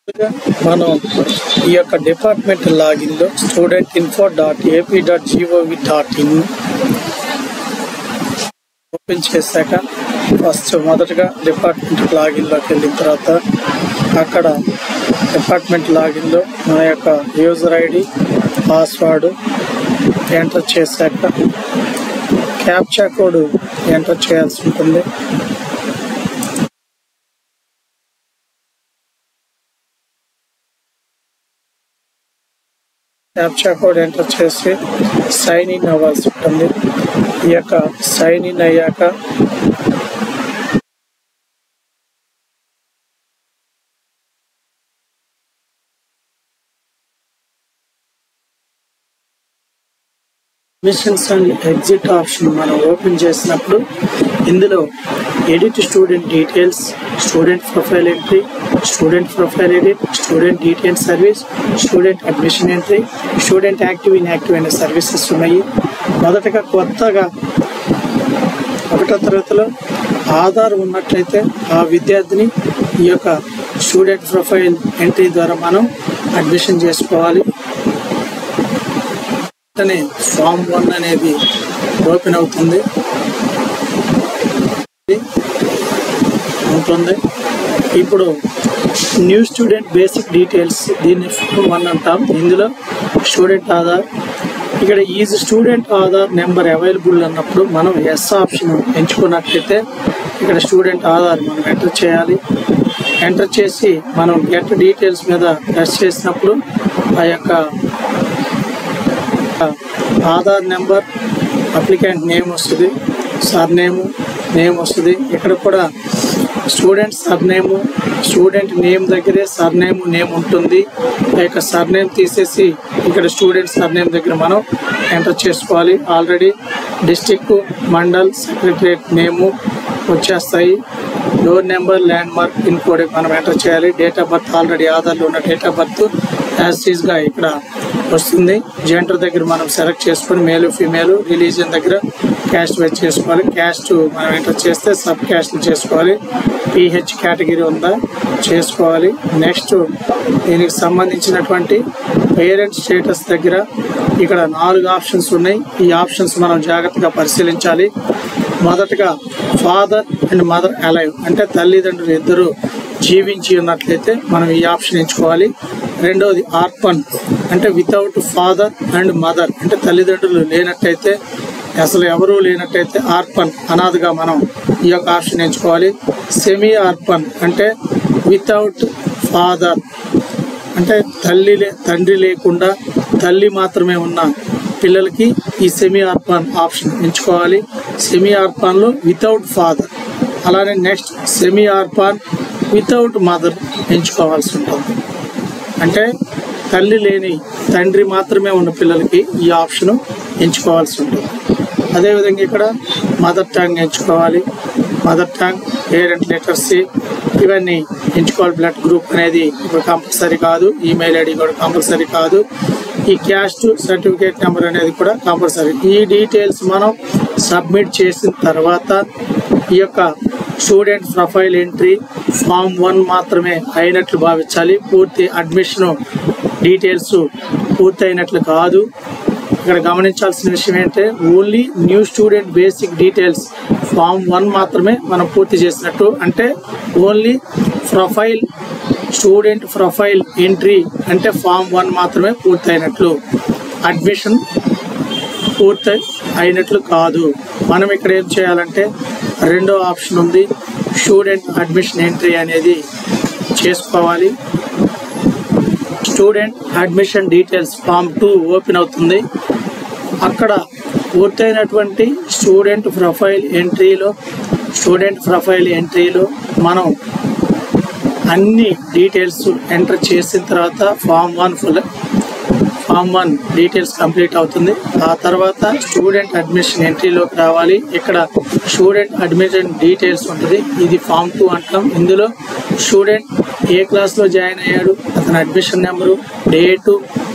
మనం ఈ యొక్క డిపార్ట్మెంట్ లాగిన్లో student info dot AP dot GOV dot in open చేశాక ఫస్ట్ మొదటగా డిపార్ట్మెంట్ లాగిన్లోకి వెళ్ళిన తర్వాత అక్కడ డిపార్ట్మెంట్ లాగిన్లో మన యొక్క యూజర్ ఐడి పాస్వర్డ్ ఎంటర్ చేశాక క్యాప్చా కోడ్ ఎంటర్ చేయాల్సి ఉంటుంది క్యాప్చా కోడ్ ఎంటర్ చేసి సైన్ ఇన్ అవ్వాల్సి ఉంటుంది ఈ యొక్క సైన్ ఇన్ అయ్యాక మిషన్స్ అండ్ ఎగ్జిట్ ఆప్షన్ మనం ఓపెన్ చేసినప్పుడు ఇందులో edit student details student profile entry student profile edit student detail service student admission entry student active inactive అనే సర్వీసెస్ ఉన్నాయి మొదటగా కొత్తగా ఒకటో తరగతిలో ఆధార్ ఉన్నట్లయితే ఆ విద్యార్థిని ఈ యొక్క స్టూడెంట్ ప్రొఫైల్ ఎంట్రీ ద్వారా మనం అడ్మిషన్ చేసుకోవాలి వెంటనే ఫామ్ వన్ అనేది ఓపెన్ అవుతుంది ఉంటుంది ఇప్పుడు న్యూ స్టూడెంట్ బేసిక్ డీటెయిల్స్ దీన్ని ఫామ్ వన్ అంటాం ఇందులో స్టూడెంట్ ఆధార్ ఇక్కడ is student Aadhaar number available అన్నప్పుడు మనం ఎస్ ఆప్షన్ ఎంచుకున్నట్లయితే ఇక్కడ స్టూడెంట్ ఆధార్ మనం ఎంటర్ చేయాలి ఎంటర్ చేసి మనం గెట్ డీటెయిల్స్ మీద ప్రెస్ చేసినప్పుడు ఆ యొక్క ఆధార్ నెంబర్ అప్లికెంట్ నేమ్ వస్తుంది సర్ నేము నేమ్ వస్తుంది ఇక్కడ కూడా student surname student name దగ్గరే సర్ నేమ్ నేమ్ ఉంటుంది ఆ యొక్క సర్ నేమ్ తీసేసి ఇక్కడ స్టూడెంట్ సర్ నేమ్ దగ్గర మనం ఎంటర్ చేసుకోవాలి already district mandal secretariat name వచ్చేస్తాయి door number landmark pin code మనం ఎంటర్ చేయాలి డేట్ ఆఫ్ బర్త్ ఆల్రెడీ ఆధార్లో ఉన్న డేట్ ఆఫ్ బర్త్ యాజ్ గా ఇక్కడ వస్తుంది జెండర్ దగ్గర మనం సెలెక్ట్ చేసుకొని మేల్ ఫీమేల్ రిలీజియన్ దగ్గర క్యాస్ట్ వైజ్ చేసుకోవాలి క్యాస్ట్ మనం ఎంటర్ చేస్తే సబ్ క్యాస్ట్ చేసుకోవాలి పిహెచ్ కేటగిరీ ఉందా చేసుకోవాలి నెక్స్ట్ దీనికి సంబంధించినటువంటి పేరెంట్ స్టేటస్ దగ్గర ఇక్కడ నాలుగు ఆప్షన్స్ ఉన్నాయి ఈ ఆప్షన్స్ మనం జాగ్రత్తగా పరిశీలించాలి మొదటగా ఫాదర్ అండ్ మదర్ అలైవ్ అంటే తల్లిదండ్రులు ఇద్దరు జీవించి ఉన్నట్లయితే మనం ఈ ఆప్షన్ ఎంచుకోవాలి రెండవది ఆర్పన్ అంటే వితౌట్ ఫాదర్ అండ్ మదర్ అంటే తల్లిదండ్రులు లేనట్టయితే అసలు ఎవరూ లేనట్టయితే ఆర్పన్ అనాథగా మనం ఈ యొక్క ఆప్షన్ ఎంచుకోవాలి సెమీ ఆర్పన్ అంటే వితౌట్ ఫాదర్ అంటే తల్లి లే తండ్రి లేకుండా తల్లి మాత్రమే ఉన్న పిల్లలకి ఈ సెమీ ఆర్పాన్ ఆప్షన్ ఎంచుకోవాలి సెమీ ఆర్పాన్లో వితౌట్ ఫాదర్ అలానే next semi orphan without mother ఎంచుకోవాల్సి ఉంటుంది అంటే తల్లి లేని తండ్రి మాత్రమే ఉన్న పిల్లలకి ఈ ఆప్షన్ ఎంచుకోవాల్సి ఉంటుంది అదేవిధంగా ఇక్కడ మదర్ టంగ్ ఎంచుకోవాలి మదర్ టంగ్ పేరెంట్ లెటర్స్ ఇవన్నీ ఎంచుకోవాలి బ్లడ్ గ్రూప్ అనేది ఇప్పుడు కంపల్సరీ కాదు ఈమెయిల్ ఐడి కూడా కంపల్సరీ కాదు ఈ క్యాస్ట్ సర్టిఫికేట్ నెంబర్ అనేది కూడా కంపల్సరీ ఈ డీటెయిల్స్ మనం సబ్మిట్ చేసిన తర్వాత ఈ యొక్క student profile entry form one మాత్రమే అయినట్లు భావించాలి పూర్తి అడ్మిషన్ డీటెయిల్స్ పూర్తి అయినట్లు కాదు ఇక్కడ గమనించాల్సిన విషయం ఏంటంటే only new student basic details form one మాత్రమే మనం పూర్తి చేసినట్టు అంటే only profile student profile entry అంటే ఫామ్ వన్ మాత్రమే పూర్తి అయినట్లు అడ్మిషన్ పూర్తి అయినట్లు కాదు మనం ఇక్కడ ఏం చేయాలంటే రెండో ఆప్షన్ ఉంది స్టూడెంట్ అడ్మిషన్ ఎంట్రీ అనేది చేసుకోవాలి student admission details form two open అవుతుంది అక్కడ పూర్తయినటువంటి స్టూడెంట్ ప్రొఫైల్ ఎంట్రీలో స్టూడెంట్ ప్రొఫైల్ ఎంట్రీలో మనం అన్ని డీటెయిల్స్ ఎంటర్ చేసిన తర్వాత form one full form one details complete అవుతుంది ఆ తర్వాత స్టూడెంట్ అడ్మిషన్ ఎంట్రీలోకి రావాలి ఇక్కడ స్టూడెంట్ అడ్మిషన్ డీటెయిల్స్ ఉంటుంది ఇది ఫామ్ టూ అంటాం ఇందులో స్టూడెంట్ ఏ క్లాస్లో జాయిన్ అయ్యాడు అతని అడ్మిషన్ నెంబరు డేటు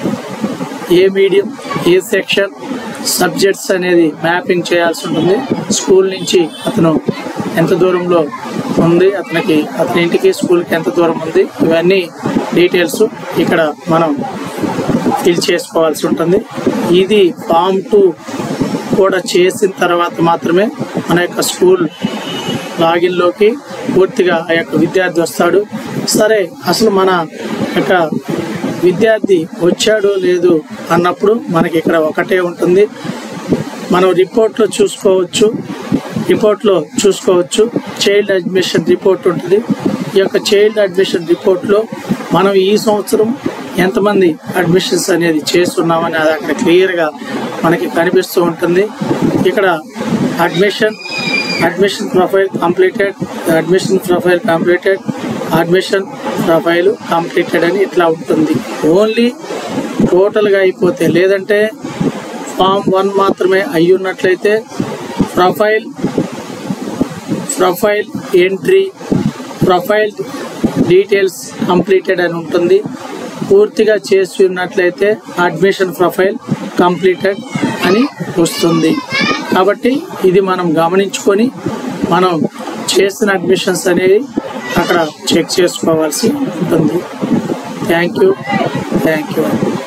ఏ మీడియం ఏ సెక్షన్ సబ్జెక్ట్స్ అనేది మ్యాపింగ్ చేయాల్సి ఉంటుంది స్కూల్ నుంచి అతను ఎంత దూరంలో ఉంది అతనికి అతని ఇంటికి స్కూల్కి ఎంత దూరం ఉంది ఇవన్నీ డీటెయిల్స్ ఇక్కడ మనం ఫిల్ చేసుకోవాల్సి ఉంటుంది ఇది ఫామ్ టూ కూడా చేసిన తర్వాత మాత్రమే మన యొక్క స్కూల్ లాగిన్లోకి పూర్తిగా ఆ యొక్క విద్యార్థి వస్తాడు సరే అసలు మన యొక్క విద్యార్థి వచ్చాడు లేదు అన్నప్పుడు మనకి ఇక్కడ ఒకటే ఉంటుంది మనం రిపోర్ట్లో చూసుకోవచ్చు రిపోర్ట్లో చూసుకోవచ్చు చైల్డ్ అడ్మిషన్ రిపోర్ట్ ఉంటుంది ఈ యొక్క చైల్డ్ అడ్మిషన్ రిపోర్ట్లో మనం ఈ సంవత్సరం ఎంతమంది అడ్మిషన్స్ అనేది చేస్తున్నామని అది అక్కడ క్లియర్గా మనకి కనిపిస్తూ ఉంటుంది ఇక్కడ admission admission profile completed admission profile completed admission profile completed అని ఇట్లా ఉంటుంది ఓన్లీ టోటల్గా అయిపోతే లేదంటే ఫామ్ వన్ మాత్రమే అయి ఉన్నట్లయితే profile profile entry profile details completed అని ఉంటుంది పూర్తిగా చేసి ఉన్నట్లయితే అడ్మిషన్ ప్రొఫైల్ కంప్లీటెడ్ అని వస్తుంది కాబట్టి ఇది మనం గమనించుకొని మనం చేసిన అడ్మిషన్స్ అనేవి అక్కడ చెక్ చేసుకోవాల్సి ఉంటుంది థ్యాంక్ యూ థ్యాంక్ యూ